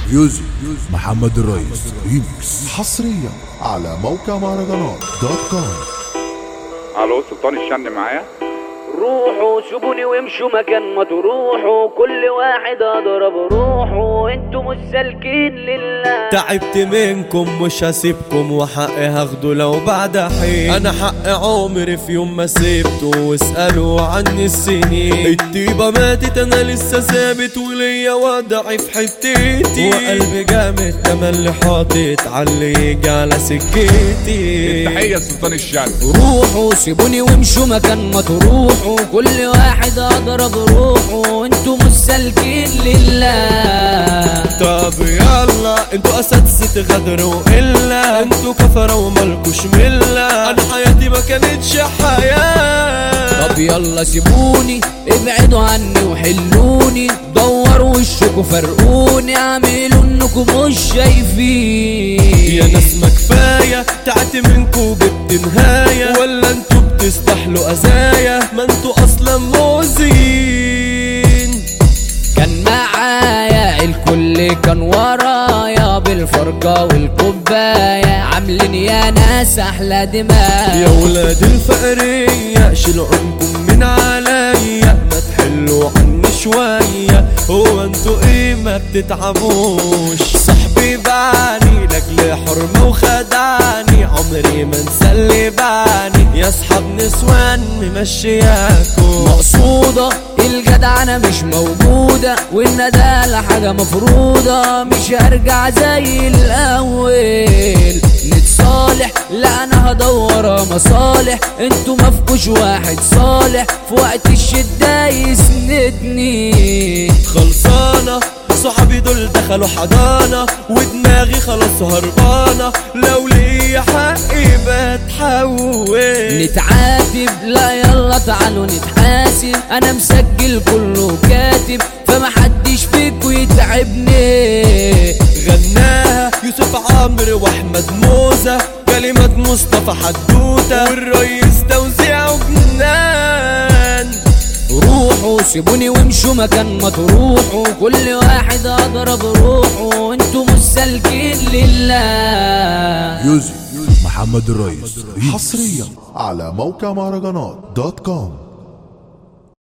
ميوزك محمد الرئيس ريمكس حصريا على موقع مهرجانات دوت كوم الو سلطان الشن معايا روحوا سيبوني وامشوا مكان ما تروحوا كل واحد اضرب روحه انتوا مش سالكين لله تعبت منكم مش هسيبكم وحقي هاخده لو بعد حين انا حق عمري في يوم ما سيبته واسألوا عني السنين الطيبة ماتت انا لسه ثابت وليا وضعي في حتتي وقلبي جامد تملي حاطط علي يجي على سكتي تحية سلطان الشن روحوا سيبوني وامشوا مكان ما تروحوا كل واحد اضرب روحه انتوا مش سالكين لله طب يلا انتوا اساتذة غدروا الا انتوا كفرة ومالكوش ملة انا حياتي ما كانتش حياة طب يلا سيبوني ابعدوا عني وحلوني دوروا وشكوا فرقوني اعملوا انكم مش شايفين يا ناس ما كفاية تعت منكوا جبت نهاية ولا انتوا بتستحلوا ازايا ما انتوا اصلا موزين كان معايا الكل كان ورايا بالفرقة والكوباية عاملين يا ناس احلى دماء يا ولاد الفقرية شيلوا عنكم من عليا ما تحلوا عني شوية هو انتوا ايه ما بتتعبوش صاحبي بعني لاجل حرمة وخدعني عمري ما انسى اللي بعني يا اصحاب نسوان ممشياكم مقصودة الجدعنة مش موجودة والندالة حاجة مفروضة مش هرجع زي الأول نتصالح لا أنا هدور مصالح انتوا مفكوش واحد صالح في وقت الشدة يسندني خلصانة صحابي دول دخلوا حضانة ودماغي خلاص هربانة لو ليا حقي بتحول نتعاتب لا يلا تعالوا نتحاسب انا مسجل كله كاتب فمحدش فيكو يتعبني غناها يوسف عمرو واحمد موزة كلمات مصطفى حدوتة والريس توزيع جنان روحوا سيبوني وامشوا مكان ما تروحوا كل واحد اضرب روحه انتوا مش سالكين لله ميوزك محمد الرئيس ريمكس حصريا على موقع مهرجانات دوت كوم